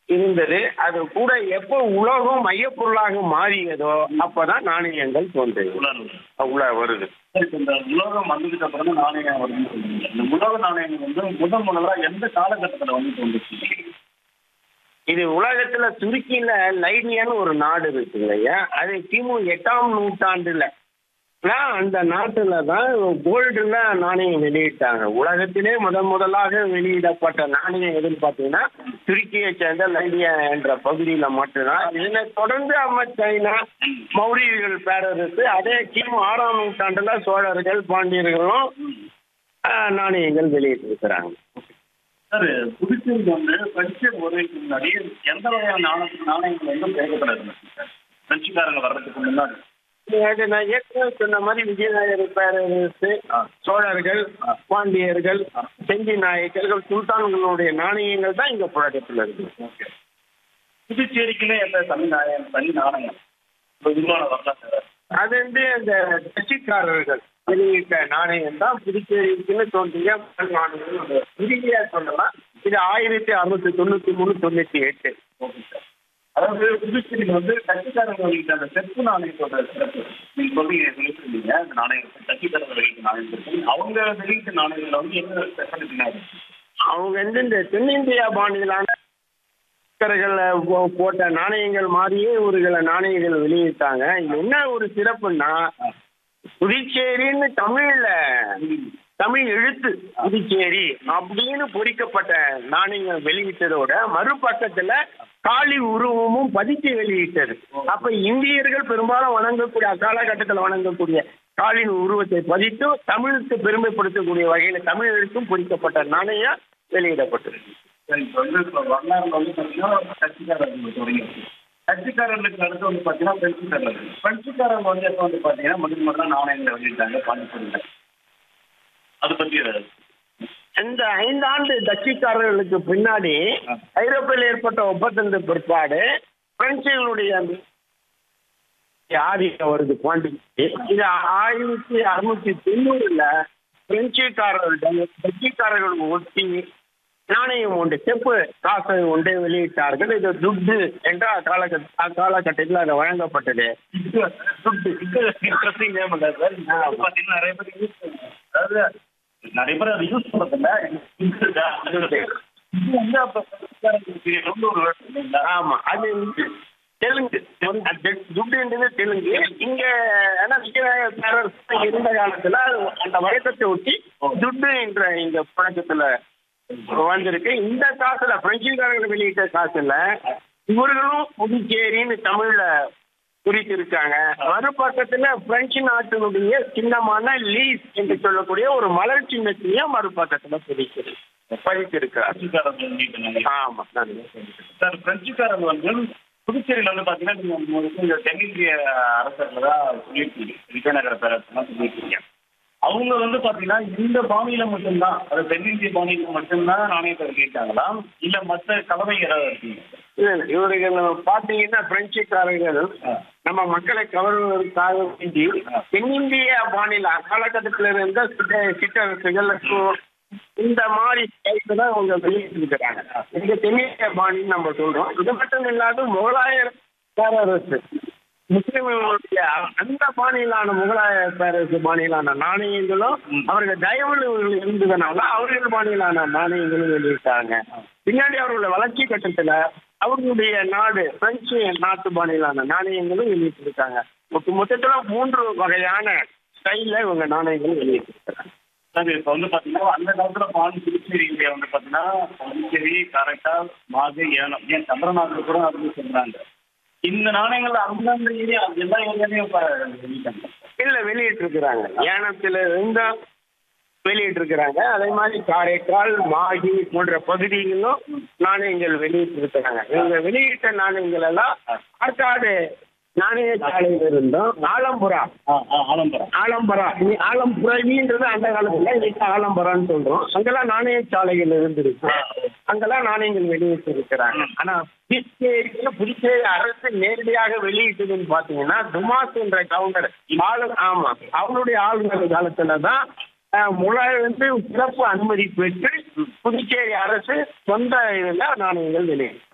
இருந்தது அது கூட எப்போ உலகம் மையப்பொருளாக மாறியதோ அப்பதான் நாணயங்கள் தோன்றியது உலர்வு உள்ள வருது சரி, இப்ப இந்த உலோகம் வந்ததுக்கு அப்புறம் தான் நாணயம் வருதுன்னு சொல்றீங்க இந்த உலோக நாணயம் வந்து முதல் முதலா எந்த காலகட்டத்துல வந்து தோன்றுச்சு இது உலகத்துல துருக்கியில லைடியான்னு ஒரு நாடு இருக்கு இல்லையா அது கிமு எட்டாம் நூற்றாண்டுல தான் அந்த நாட்டுல தான் கோல்டுல நாணயம் வெளியிட்டாங்க உலகத்திலே முதன் முதலாக வெளியிடப்பட்ட நாணயம் எதுன்னு பார்த்தீங்கன்னா துருக்கியை சேர்ந்த லைடியா என்ற பகுதியில மட்டும்தான் இதனை தொடர்ந்து அம்ம சைனா மௌரியர்கள் பேரரசு அதே கிமு ஆறாம் நூற்றாண்டுல சோழர்கள் பாண்டியர்களும் ஆஹ், நாணயங்கள் வெளியிட்டிருக்கிறாங்க சார் புதுச்சேரியில் வந்து பிரெஞ்சு வருகைக்கு முன்னாடி எந்த வகையான நாணய நாணயங்கள் வந்து தேவைப்படாது சார் பிரெஞ்சுக்காரங்க வர்றதுக்கு முன்னாடி அது நான் ஏற்கனவே சொன்ன மாதிரி விஜயநகர பேரரசு சோழர்கள் பாண்டியர்கள் செஞ்சி நாயக்கர்கள் சுல்தான்களுடைய நாணயங்கள் தான் இங்க புழக்கத்தில் இருக்கு ஓகே புதுச்சேரிக்குன்னே எந்த தனி நாணயம் தனி நாணயம் இப்போ உருவான வரலாம் சார் அது வந்து அந்த டச்சுக்காரர்கள் வெளியிட்ட நாணயம் தான் புதுச்சேரிக்குன்னு தோன்றிய முதல் நாணயம் இறுதியா சொல்லலாம் இது ஆயிரத்தி அறுநூத்தி தொண்ணூத்தி மூணு தொண்ணூத்தி எட்டு ஓகே சார் அதாவது புதுச்சேரியில் வந்து கட்சிக்காரங்க வெளியிட்ட அந்த செப்பு நாணயத்தோட சிறப்பு நீங்க சொல்றீங்க சொல்லிருந்தீங்க அந்த நாணயம் கட்சிக்காரங்க வெளியிட்ட நாணயம் இருக்கு அவங்க வெளியிட்ட நாணயங்களை வந்து என்ன ஸ்பெஷாலிட்டினா இருக்கு அவங்க வந்து இந்த தென்னிந்தியா பாணியிலான சக்கரைகள்ல போ- போட்ட நாணயங்கள் மாதிரியே ஒரு சில நாணயங்கள் வெளியிட்டாங்க இது என்ன ஒரு சிறப்புன்னா புதுச்சேரின்னு தமிழ்ல தமிழ் எழுத்து புதுச்சேரி அப்படின்னு பொறிக்கப்பட்ட நாணயங்கள் வெளியிட்டதோட மறுபக்கத்துல காளி உருவமும் பதிச்சு வெளியிட்டது அப்ப இந்தியர்கள் பெரும்பாலும் வணங்கக்கூடிய அக்காலகட்டத்தில் வணங்கக்கூடிய காளின் உருவத்தை பதித்து தமிழுக்கு பெருமைப்படுத்தக்கூடிய வகையில தமிழ் எழுத்தும் பொறிக்கப்பட்ட நாணயம் வெளியிடப்பட்டிருக்கு சரி இப்போ வந்து இப்போ வரலாறுல வந்து பார்த்தீங்கன்னா கட்சிக்காரர்கள் தொடங்கி கட்சிக்காரர்களுக்கு அடுத்து வந்து பார்த்தீங்கன்னா பிரெஞ்சுக்காரர்கள் பிரெஞ்சுக்காரங்க வந்து எப்போ வந்து பார்த்தீங்கன்னா முதல் முதல்ல நாணயங்களை வெளியிட்டாங்க பாண்டிச்சேரியில் அதை பற்றி ஏதாவது இந்த ஐந்தாண்டு டச்சுக்காரர்களுக்கு பின்னாடி ஐரோப்பியில் ஏற்பட்ட ஒப்பந்தத்தின் பிற்பாடு பிரெஞ்சுகளுடைய அந்த ஆதிக்கம் வருது பாண்டிச்சேரி இது ஆயிரத்தி அறுநூத்தி தொண்ணூறுல பிரெஞ்சுக்காரர்களிடம் டச்சுக்காரர்கள் ஒட்டி நாணயம் உண்டு செப்பு காசை ஒன்றை வெளியிட்டார்கள் இது துட்டு என்ற அக்காலகட்ட அக்காலகட்டத்தில் அது வழங்கப்பட்டது துட்டு இன்ட்ரெஸ்டிங் நேம் இல்லை சார் இது வந்து பார்த்தீங்கன்னா நிறைய பேர் யூஸ் பண்ணுவாங்க அதாவது நிறைய பேர் அதை யூஸ் பண்ணுறதில்ல இது வந்து அப்போ கட்சிக்காரங்களுக்கு ரொம்ப ஒரு word இல்லைங்களா? ஆமா அது வந்து தெலுங்கு அது துட்டுன்றது தெலுங்கு இங்க ஆனா விஜயநகர பேரரசு இருந்த காலத்துல அந்த வழக்கத்தை ஒட்டி துட்டு என்ற இந்த புழக்கத்துல வந்திருக்கு இந்த காசுல பிரெஞ்சுக்காரர்கள் வெளியிட்ட காசுல இவர்களும் புதுச்சேரின்னு தமிழ்ல குறித்திருக்காங்க மறுபக்கத்துல பிரெஞ்சு நாட்டினுடைய சின்னமான லீஸ் என்று சொல்லக்கூடிய ஒரு மலர் சின்னத்தையும் மறுபக்கத்துல பதிக்கிறது பதித்திருக்கிறார் கட்சிக்காரர்கள் வெளியிட்டாங்க ஆமா நன்றி சார் பிரெஞ்சுக்காரங்க வந்து புதுச்சேரியில் வந்து பார்த்தீங்கன்னா நீங்கள் உங்களுக்கு இந்த தென்னிந்திய அரசர்கள் தான் சொல்லியிருக்கீங்க விஜயநகர பேரரசுலாம் சொல்லியிருக்கீங்க அவங்க வந்து பார்த்தீங்கன்னா இந்த பாணியில மட்டும்தான் அது தென்னிந்திய பாணியில மட்டும்தான் நாணயத்தை வெளியிட்டாங்களா இல்லை மற்ற கலவை ஏதாவது இருக்குங்க இல்ல, இல்ல, இவர்கள் பாத்தீங்கன்னா பிரெஞ்சுக்காரர்கள் நம்ம மக்களை கவர்வதற்காக வேண்டி தென்னிந்திய மாநில அக்காலகட்டத்தில் இருந்த சிட்ட சிற்றரசுகள் கு- இந்த மாதிரி டைப்பு தான் அவங்க வெளியிட்டிருக்கிறாங்க இந்த தென்னிந்திய பாணின்னு நம்ம சொல்றோம் இது மட்டும் இல்லாத முகலாய பேரரசு முஸ்லிம்களுடைய அந்த பாணியிலான முகலாய பேரரசு பாணியிலான நாணயங்களும் அவர்கள் தயவுல இருந்ததுனால அவர்கள் பாணியிலான நாணயங்களும் வெளியிட்டாங்க பின்னாடி அவர்களுடைய வளர்ச்சி கட்டத்துல அவர்களுடைய நாடு பிரெஞ்சு நாட்டு பாணியிலான நாணயங்களும் வெளியிட்டிருக்காங்க மொத்த மொத்தத்துல மூன்று வகையான ஸ்டைல்ல இவங்க நாணயங்களும் வெளியிட்டிருக்கிறாங்க சார் இப்போ வந்து பார்த்தீங்கன்னா அந்த காலத்தில் பாண்டி புதுச்சேரியில வந்து பார்த்தீங்கன்னா புதுச்சேரி காரைக்கால் மாது ஏனம் ஏன் சந்திரநாதர் கூட அப்படின்னு சொல்றாங்க இந்த நாணயங்கள் அந்தந்த ஏரியா எல்லா ஏரியாலையும் இப்போ வெளியிட்டாங்க இல்ல வெளியிட்டிருக்கிறாங்க ஏனத்துல இருந்தும் வெளியிட்டிருக்கிறாங்க அதே மாதிரி காரைக்கால் மாகி போன்ற பகுதிகளிலும் நாணயங்கள் வெளியிட்டிருக்கிறாங்க இவங்க வெளியிட்ட நாணயங்கள் எல்லாம் ஆற்காடு நாணய சாலையில இருந்தும் ஆலம்புரா ஆ ஆ ஆலம்பரம் ஆலம்பரா நீ ஆலம்புரவின்றது அந்த காலத்துல இன்னைக்கு ஆலம்பரான்னு சொல்றோம் அங்கெல்லாம் நாணய சாலைகள் இருந்திருக்கு அங்கெல்லாம் நாணயங்கள் வெளியிட்டு இருக்கிறாங்க ஆனா புதுச்சேரியில புதுச்சேரி அரசு நேரடியாக வெளியிட்டதுன்னு பாத்தீங்கன்னா துமாஸ் என்ற கவுண்டர் ஆளு ஆமா அவனுடைய ஆளுநர் காலத்துல தான் முழாய் வந்து சிறப்பு அனுமதி பெற்று புதுச்சேரி அரசு சொந்த இதுல நாணயங்கள் வெளியிட்டு